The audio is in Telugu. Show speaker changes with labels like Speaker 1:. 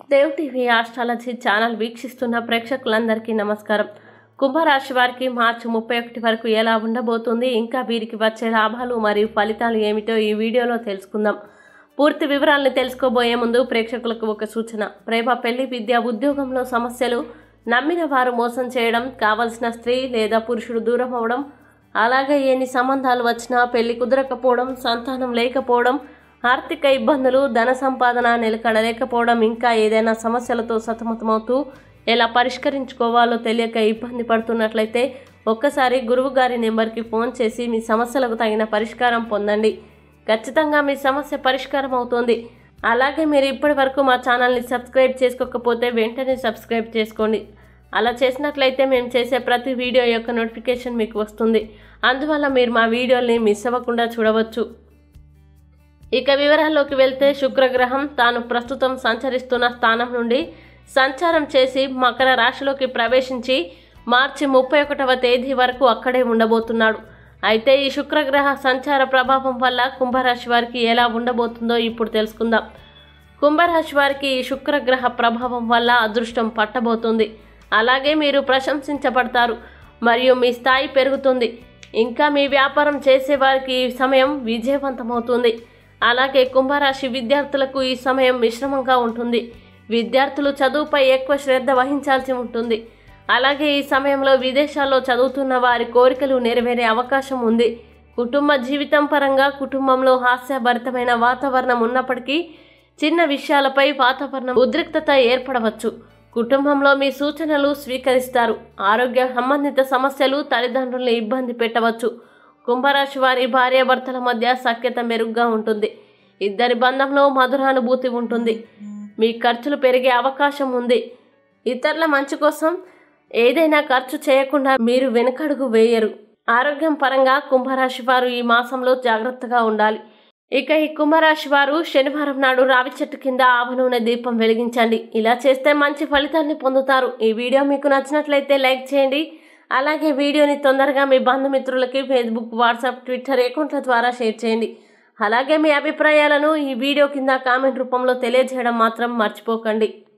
Speaker 1: దేవ్ టీవీ ఆస్ట్రాలజీ ఛానల్ వీక్షిస్తున్న ప్రేక్షకులందరికీ నమస్కారం కుంభరాశి వారికి మార్చి ముప్పై ఒకటి వరకు ఎలా ఉండబోతుంది ఇంకా వీరికి వచ్చే లాభాలు మరియు ఫలితాలు ఏమిటో ఈ వీడియోలో తెలుసుకుందాం పూర్తి వివరాలను తెలుసుకోబోయే ముందు ప్రేక్షకులకు ఒక సూచన ప్రేమ పెళ్లి విద్య ఉద్యోగంలో సమస్యలు నమ్మిన వారు మోసం చేయడం కావలసిన స్త్రీ లేదా పురుషుడు దూరం అవడం అలాగే ఎన్ని సంబంధాలు వచ్చినా పెళ్లి కుదరకపోవడం సంతానం లేకపోవడం ఆర్థిక ఇబ్బందులు ధన సంపాదన నిలకడలేకపోవడం ఇంకా ఏదైనా సమస్యలతో సతమతమవుతూ ఎలా పరిష్కరించుకోవాలో తెలియక ఇబ్బంది పడుతున్నట్లయితే ఒక్కసారి గురువు గారి నెంబర్కి ఫోన్ చేసి మీ సమస్యలకు తగిన పరిష్కారం పొందండి ఖచ్చితంగా మీ సమస్య పరిష్కారం అవుతుంది అలాగే మీరు ఇప్పటి వరకు మా ఛానల్ని సబ్స్క్రైబ్ చేసుకోకపోతే వెంటనే సబ్స్క్రైబ్ చేసుకోండి అలా చేసినట్లయితే మేము చేసే ప్రతి వీడియో యొక్క నోటిఫికేషన్ మీకు వస్తుంది అందువల్ల మీరు మా వీడియోల్ని మిస్ అవ్వకుండా చూడవచ్చు ఇక వివరాల్లోకి వెళ్తే శుక్రగ్రహం తాను ప్రస్తుతం సంచరిస్తున్న స్థానం నుండి సంచారం చేసి మకర రాశిలోకి ప్రవేశించి మార్చి ముప్పై ఒకటవ తేదీ వరకు అక్కడే ఉండబోతున్నాడు అయితే ఈ శుక్రగ్రహ సంచార ప్రభావం వల్ల కుంభరాశి వారికి ఎలా ఉండబోతుందో ఇప్పుడు తెలుసుకుందాం కుంభరాశి వారికి ఈ శుక్రగ్రహ ప్రభావం వల్ల అదృష్టం పట్టబోతుంది అలాగే మీరు ప్రశంసించబడతారు మరియు మీ స్థాయి పెరుగుతుంది ఇంకా మీ వ్యాపారం చేసేవారికి ఈ సమయం విజయవంతమవుతుంది అలాగే కుంభరాశి విద్యార్థులకు ఈ సమయం మిశ్రమంగా ఉంటుంది విద్యార్థులు చదువుపై ఎక్కువ శ్రద్ధ వహించాల్సి ఉంటుంది అలాగే ఈ సమయంలో విదేశాల్లో చదువుతున్న వారి కోరికలు నెరవేరే అవకాశం ఉంది కుటుంబ జీవితం పరంగా కుటుంబంలో హాస్యభరితమైన వాతావరణం ఉన్నప్పటికీ చిన్న విషయాలపై వాతావరణం ఉద్రిక్తత ఏర్పడవచ్చు కుటుంబంలో మీ సూచనలు స్వీకరిస్తారు ఆరోగ్య సంబంధిత సమస్యలు తల్లిదండ్రుల్ని ఇబ్బంది పెట్టవచ్చు కుంభరాశి వారి భార్యాభర్తల మధ్య సఖ్యత మెరుగ్గా ఉంటుంది ఇద్దరి బంధంలో మధురానుభూతి ఉంటుంది మీ ఖర్చులు పెరిగే అవకాశం ఉంది ఇతరుల మంచి కోసం ఏదైనా ఖర్చు చేయకుండా మీరు వెనుకడుగు వేయరు ఆరోగ్యం పరంగా కుంభరాశి వారు ఈ మాసంలో జాగ్రత్తగా ఉండాలి ఇక ఈ కుంభరాశి వారు శనివారం నాడు రావి చెట్టు కింద ఆవ నూనె దీపం వెలిగించండి ఇలా చేస్తే మంచి ఫలితాన్ని పొందుతారు ఈ వీడియో మీకు నచ్చినట్లయితే లైక్ చేయండి అలాగే వీడియోని తొందరగా మీ బంధుమిత్రులకి ఫేస్బుక్ వాట్సాప్ ట్విట్టర్ అకౌంట్ల ద్వారా షేర్ చేయండి అలాగే మీ అభిప్రాయాలను ఈ వీడియో కింద కామెంట్ రూపంలో తెలియజేయడం మాత్రం మర్చిపోకండి